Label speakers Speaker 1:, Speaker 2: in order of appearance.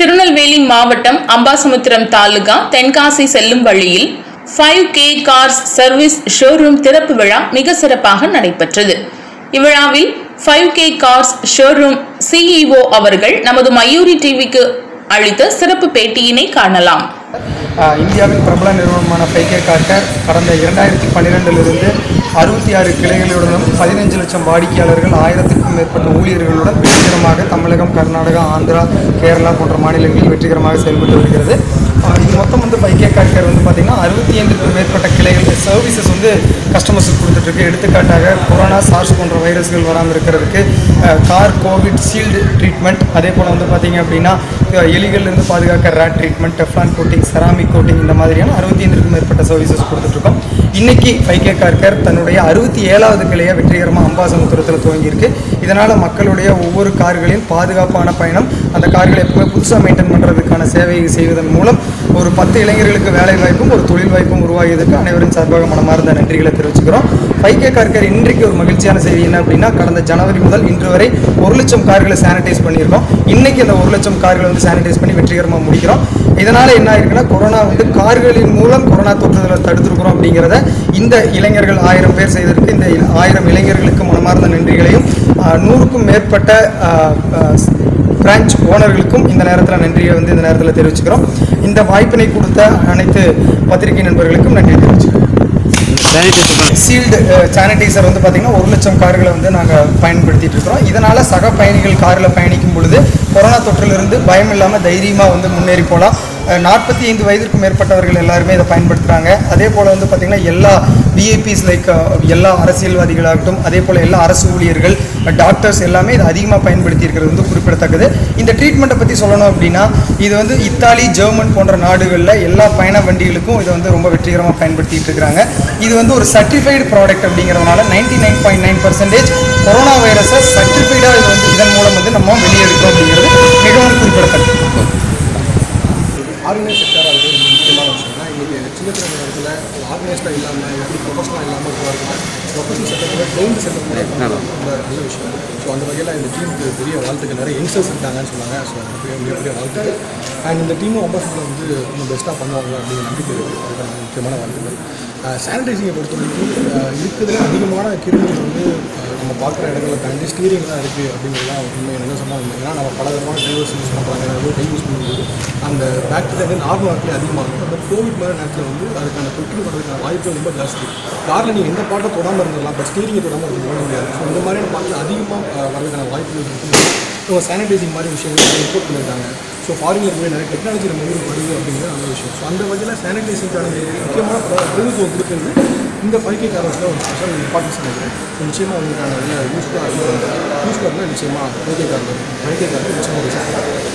Speaker 1: திருநெல்வேலி மாவட்டம் அம்பாசமுத்திரம் தாலுகா தென்காசி செல்லும் வழியில் five K cars service showroom திறப்பு விழா மிக சிறப்பாக நடைபெற்றது இவ்விழாவில் five K cars showroom CEO அவர்கள் நமது மயூரி டிவிக்கு அளித்த சிறப்பு பேட்டியினை காணலாம்
Speaker 2: ஆஹ் இந்தியாவின் பிரபல நிறுவனமான ஃபைகே கார்கர் கடந்த இரண்டாயிரத்தி பன்னிரெண்டிலிருந்து அறுபத்தி ஆறு கிளைகளுடனும் பதினஞ்சு லட்சம் வாடிக்கையாளர்கள் ஆயிரத்துக்கும் மேற்பட்ட ஊழியர்களுடன் வெற்றிகரமாக தமிழகம் கர்நாடகா ஆந்திரா கேரளா போன்ற மாநிலங்களில் வெற்றிகரமாக செயல்பட்டு வருகிறது ஆஹ் இது மொத்தம் வந்து ஃபைகே கார்கர் வந்து பார்த்திங்கன்னா அறுபத்தி ஐந்துக்கும் மேற்பட்ட கிளைகள் சர்வீசஸ் வந்து கஸ்டமர்ஸுக்கு கொடுத்துட்ருக்கு எடுத்துக்காட்டாக கொரோனா சார்ஸ் போன்ற வைரஸ்கள் வராமல் இருக்கிறதுக்கு கார் கோவிட் சீல்டு ட்ரீட்மெண்ட் அதே போல் வந்து பார்த்திங்க அப்படின்னா அஹ் எலிகள்லேருந்து பாதுகாக்க rat treatment Teflon coating ceramic coating இந்த மாதிரியான அறுபத்தி ஐந்துக்கும் மேற்பட்ட சர்வீசஸ் கொடுத்துட்ருக்கோம் இன்னைக்கு ஃபைகே கார்கர் தன்னுடைய அறுபத்தி ஏழாவது கிளையை வெற்றிகரமாக அம்பாசமுத்திரத்தில் துவங்கியிருக்கு இதனால் மக்களுடைய ஒவ்வொரு கார்களின் பாதுகாப்பான பயணம் அந்த கார்களை எப்பவுமே புதுசாக மெயின்டைன் பண்ணுறதுக்கான சேவையை செய்வதன் மூலம் ஒரு பத்து இளைஞர்களுக்கு வேலை வாய்ப்பும் ஒரு தொழில் வாய்ப்பும் உருவாகியதற்கு அனைவரின் சார்பாக மனமார்ந்த நன்றிகளை தெரிவிச்சுக்கிறோம் ஃபைகே கார்கர் இன்றைக்கு ஒரு மகிழ்ச்சியான செய்தி என்ன அப்படின்னா கடந்த ஜனவரி முதல் இன்று வரை ஒரு லட்சம் கார்களை சானிடைஸ் பண்ணியிருக்கோம் இன்னைக்கு அந்த ஒரு லட்சம் கார்களை வந்து சானிடைஸ் பண்ணி வெற்றிகரமாக முடிக்கிறோம் இதனால் என்ன ஆயிருக்குன்னா கொரோனா வந்து கார்களின் மூலம் கொரோனா தொற்றுதலை தடுத்திருக்கிறோம் அப்படிங்கிறத இந்த இளைஞர்கள் ஆயிரம் பேர் செய்ததற்கு இந்த இ- ஆயிரம் இளைஞர்களுக்கு மனமார்ந்த நன்றிகளையும் ஆஹ், நூறுக்கும் மேற்பட்ட பிரான்ச் ஓனர்களுக்கும் இந்த நேரத்தில் நன்றியை வந்து இந்த நேரத்தில் தெரிவிச்சுக்கிறோம் இந்த வாய்ப்பினை கொடுத்த அனைத்து பத்திரிகை நண்பர்களுக்கும் நன்றி தெரிவிச்சுக்கிறோம் சீல்டு சானிடைசர் வந்து பார்த்திங்கன்னா ஒரு லட்சம் கார்களை வந்து நாங்கள் பயன்படுத்திட்டு இருக்கிறோம் இதனால் சக பயணிகள் காரில் பயணிக்கும் பொழுது கொரோனா தொற்றிலிருந்து பயம் இல்லாமல் தைரியமாக வந்து முன்னேறி போகலாம் நாற்பத்தி ஐந்து வயதிற்கும் மேற்பட்டவர்கள் எல்லாருமே இதை பயன்படுத்துகிறாங்க அதே போல் வந்து பார்த்திங்கன்னா எல்லா விஐபிஸ் லைக் எல்லா அரசியல்வாதிகளாகட்டும் அதே போல் எல்லா அரசு ஊழியர்கள் டாக்டர்ஸ் எல்லாமே இதை அதிகமாக பயன்படுத்தி இருக்கிறது வந்து குறிப்பிடத்தக்கது இந்த ட்ரீட்மெண்ட்டை பற்றி சொல்லணும் அப்படின்னா இது வந்து இத்தாலி ஜெர்மன் போன்ற நாடுகளில் எல்லா பயண வண்டிகளுக்கும் இதை வந்து ரொம்ப வெற்றிகரமாக பயன்படுத்திட்டு இருக்கிறாங்க இது வந்து ஒரு சர்டிஃபைடு ப்ராடக்ட் அப்படிங்கிறதுனால ninety nine point nine percentage corona வைரஸை சர்டிஃபைடாக இது வந்து இதன் மூலம் வந்து நம்ம வெளியெடுக்கிறோம் அப்படிங்கிறது மிகவும் குறிப்பிடத்தக்கது
Speaker 3: ஆர்கனைஸ் செக்டராக வந்து ரொம்ப முக்கியமான விஷயம் தான் இன்றைக்கி சின்ன சின்ன இடத்துல ஆர்கனைஸ்டாக இல்லாமல் எப்படி ப்ரொஃபஷனலாக இல்லாமல் இருக்கிற ப்ரொஃபஷனல் செட்டப்பில் ட்ரெயின்டு செட்டப்பில் ரொம்ப நல்ல விஷயம் ஸோ அந்த வகையில் இந்த டீமுக்கு பெரிய வாழ்த்துக்கள் நிறைய யங்ஸ்டர்ஸ் இருக்காங்கன்னு சொன்னாங்க ஸோ பெரிய மிகப்பெரிய வாழ்த்துக்கள் அண்ட் இந்த டீமும் அம்பாசிடரில் வந்து இன்னும் பெஸ்ட்டாக பண்ணுவாங்க அப்படிங்கிற நம்பிக்கை இருக்குது அதுக்கான முக்கியமான வாழ்த்துக்கள் சானிடைசிங்கை பொறுத்த வரைக்கும் அஹ், இருக்கிறதுல அதிகமான கிருமிகள் வந்து அஹ், நம்ம பார்க்குற இடங்களை தாண்டி ஸ்டீரிங் தான் இருக்குது அப்படிங்கிறது தான் உண்மை என்ன சொன்னால் உண்மை ஏன்னா நம்ம பல விதமான டிரைவர்ஸ் யூஸ் பண்ணுறாங்க நிறைய கை யூஸ் பண்ணும்போது அந்த பேக்டீரியா வந்து நார்மல் நாட்டிலே அதிகமாகும் அந்த கோவிட் மாதிரி நேரத்தில் வந்து அதுக்கான தொற்று வர்றதுக்கான வாய்ப்பு ரொம்ப ஜாஸ்தி காரில் நீங்கள் எந்த பாட்டை தொடாமல் இருந்துடலாம் பட் ஸ்டீரிங்கை தொடாமல் இருந்து போட முடியாது ஸோ இந்த மாதிரியான பாட்டில் அதிகமாக வர்றதுக்கான வாய்ப்புகள் இருக்குது ஸோ சானிடைசிங் மாதிரி விஷயங்கள் இம்போர்ட் பண்ணியிருக்காங்க ஸோ ஃபாரினில் இருக்கக்கூடிய நிறைய டெக்னாலஜி நம்ம ஊருக்கு வருது அப்படிங்கிறது நல்ல விஷயம் ஸோ அந்த வகையில் சானிடைசிங்கான முக்கியமான பிரதிநிதித்துவம் கொடுக்குறது இந்த ஃபைவ் கே காரஸில் ஒரு ஸ்பெஷல் இம்பார்ட்டன்ஸ் நினைக்கிறேன் ஸோ நிச்சயமாக அவங்களுக்கான யூஸ்ஃபுல்லாக இருக்கும் யூஸ்ஃபுல்லாக இருந்தால் நிச்சயமாக five K car five K car நிச்சயமாக ஒரு விஷயம்